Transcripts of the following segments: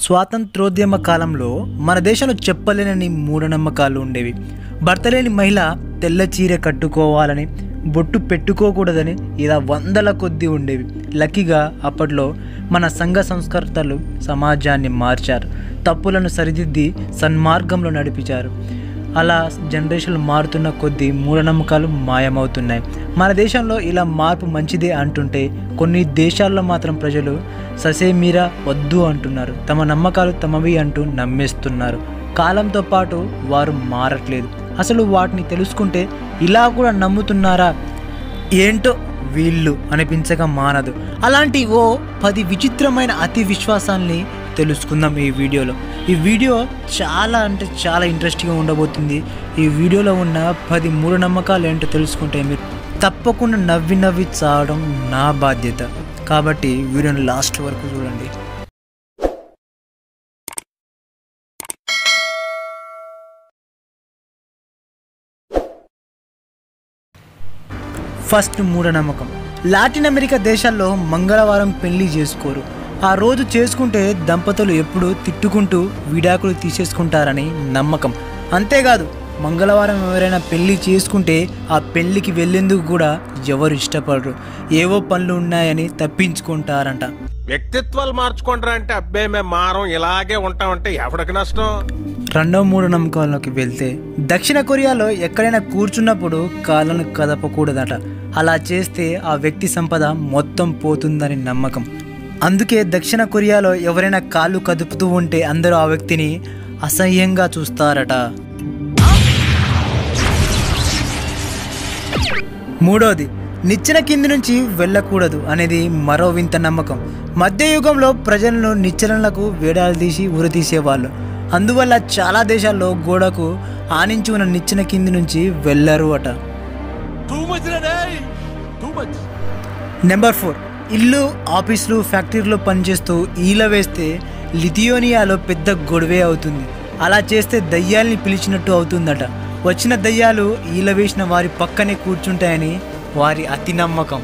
స్వాతంత్రోద్యమ కాలంలో మన దేశంలో చెప్పలేనని మూఢనమ్మకాలు ఉండేవి భర్త లేని మహిళ తెల్ల చీర కట్టుకోవాలని బొట్టు పెట్టుకోకూడదని ఇలా వందల కొద్దీ ఉండేవి లక్కీగా అప్పట్లో మన సంఘ సంస్కర్తలు సమాజాన్ని మార్చారు తప్పులను సరిదిద్ది సన్మార్గంలో నడిపించారు అలా జనరేషన్లు మారుతున్న కొద్దీ మూఢనమ్మకాలు మాయమవుతున్నాయి మన దేశంలో ఇలా మార్పు మంచిదే అంటుంటే కొన్ని దేశాల్లో మాత్రం ప్రజలు ససేమీరా వద్దు అంటున్నారు తమ నమ్మకాలు తమవి అంటూ నమ్మేస్తున్నారు కాలంతో పాటు వారు మారట్లేదు అసలు వాటిని తెలుసుకుంటే ఇలా కూడా నమ్ముతున్నారా ఏంటో వీళ్ళు అనిపించక మానదు అలాంటి ఓ పది విచిత్రమైన అతి విశ్వాసాల్ని తెలుసుకుందాం ఈ వీడియోలో ఈ వీడియో చాలా అంటే చాలా ఇంట్రెస్టింగ్గా ఉండబోతుంది ఈ వీడియోలో ఉన్న పది మూఢనమ్మకాలు ఏంటో తెలుసుకుంటే మీరు తప్పకుండా నవ్వి నవ్వి చావడం నా బాధ్యత కాబట్టి వీడియోని లాస్ట్ వరకు చూడండి ఫస్ట్ మూఢనమ్మకం లాటిన్ అమెరికా దేశాల్లో మంగళవారం పెళ్లి చేసుకోరు ఆ రోజు చేసుకుంటే దంపతులు ఎప్పుడూ తిట్టుకుంటూ విడాకులు తీసేసుకుంటారని నమ్మకం అంతేకాదు మంగళవారం ఎవరైనా పెళ్లి చేసుకుంటే ఆ పెళ్లికి వెళ్ళేందుకు కూడా ఎవరు ఇష్టపడరు ఏవో పనులు ఉన్నాయని తప్పించుకుంటారంట వ్యక్తిత్వాలు మార్చుకుంటారా అంటే అబ్బే మేము మారం ఇలాగే ఉంటామంటే ఎవడికి నష్టం రెండో మూడు నమ్మకాల్లోకి వెళ్తే దక్షిణ కొరియాలో ఎక్కడైనా కూర్చున్నప్పుడు కాళ్ళను కదపకూడదట అలా చేస్తే ఆ వ్యక్తి సంపద మొత్తం పోతుందని నమ్మకం అందుకే దక్షిణ కొరియాలో ఎవరైనా కాళ్ళు కదుపుతూ ఉంటే అందరూ ఆ వ్యక్తిని అసహ్యంగా చూస్తారట మూడోది నిచ్చెన కింది నుంచి వెళ్ళకూడదు అనేది మరో వింత నమ్మకం మధ్యయుగంలో ప్రజలను నిచ్చెనలకు వేడాలు తీసి ఉరితీసేవాళ్ళు అందువల్ల చాలా దేశాల్లో గోడకు ఆనించి ఉన్న నిచ్చెన కింది నుంచి వెళ్ళరు అట నెంబర్ ఫోర్ ఇల్లు ఆఫీసులు ఫ్యాక్టరీలో పనిచేస్తూ ఈల వేస్తే లిథియోనియాలో పెద్ద గొడవే అవుతుంది అలా చేస్తే దయ్యాల్ని పిలిచినట్టు అవుతుందట వచ్చిన దయ్యాలు ఈల వేసిన వారి పక్కనే కూర్చుంటాయని వారి అతి నమ్మకం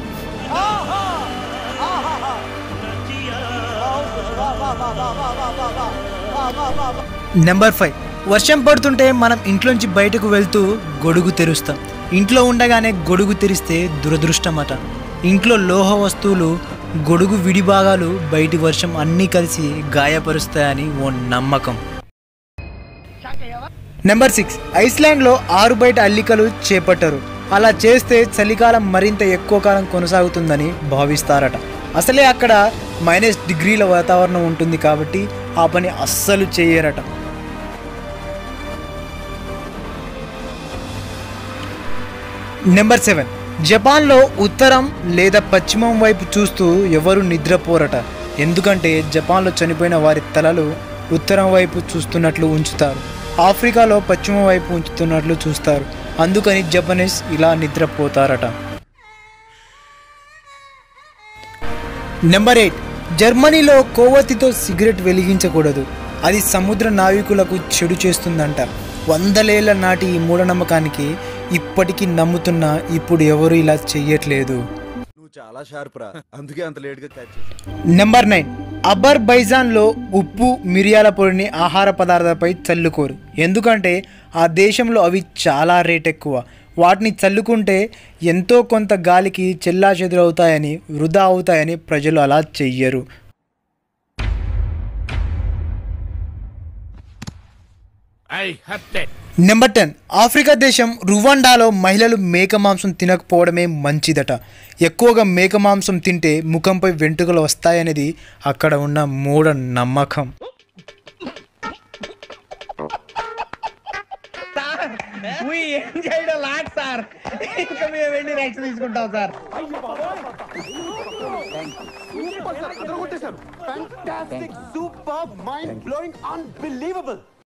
నెంబర్ ఫైవ్ వర్షం పడుతుంటే మనం ఇంట్లోంచి బయటకు వెళ్తూ గొడుగు తెరుస్తాం ఇంట్లో ఉండగానే గొడుగు తెరిస్తే దురదృష్టమట ఇంట్లో లోహ వస్తువులు గొడుగు విడి భాగాలు బయటి వర్షం అన్నీ కలిసి గాయపరుస్తాయని ఓ నమ్మకం నెంబర్ సిక్స్ ఐస్లాండ్లో ఆరు బయట అల్లికలు చేపట్టరు అలా చేస్తే చలికాలం మరింత ఎక్కువ కాలం కొనసాగుతుందని భావిస్తారట అసలే అక్కడ మైనస్ డిగ్రీల వాతావరణం ఉంటుంది కాబట్టి ఆ పని అస్సలు చేయరట నెంబర్ సెవెన్ జపాన్లో ఉత్తరం లేదా పశ్చిమం వైపు చూస్తూ ఎవరు నిద్రపోరట ఎందుకంటే జపాన్లో చనిపోయిన వారి తలలు ఉత్తరం వైపు చూస్తున్నట్లు ఉంచుతారు ఆఫ్రికాలో పశ్చిమ వైపు ఉంచుతున్నట్లు చూస్తారు అందుకని జపనీస్ ఇలా నిద్రపోతారట నెంబర్ ఎయిట్ జర్మనీలో కొవ్వొత్తితో సిగరెట్ వెలిగించకూడదు అది సముద్ర నావికులకు చెడు చేస్తుందంట వందలేళ్ల నాటి ఈ మూఢనమ్మకానికి ఇప్పటికీ నమ్ముతున్నా ఇప్పుడు ఎవరు ఇలా చెయ్యట్లేదు నువ్వు చాలా షార్ప్ రా అందుకే అంత లేట్ గా క్యాచ్ చేసావు నెంబర్ నైన్ అబర్ బైజాన్లో ఉప్పు మిరియాల పొడిని ఆహార పదార్థాలపై చల్లుకోరు ఎందుకంటే ఆ దేశంలో అవి చాలా రేట్ ఎక్కువ వాటిని చల్లుకుంటే ఎంతో కొంత గాలికి చెల్లా చెదురవుతాయని వృధా అవుతాయని ప్రజలు అలా చెయ్యరు ఐ హత్తే నెంబర్ టెన్ ఆఫ్రికా దేశం రువాండాలో మహిళలు మేక మాంసం తినకపోవడమే మంచిదట ఎక్కువగా మేక మాంసం తింటే ముఖంపై వెంట్రుకలు వస్తాయనేది అక్కడ ఉన్న మూఢ నమ్మకం ఏం చేయడం లాట్ సార్ ఇంకా మేము వెళ్ళి రైట్స్ తీసుకుంటాం sir Fantastic, superb, mind blowing, unbelievable.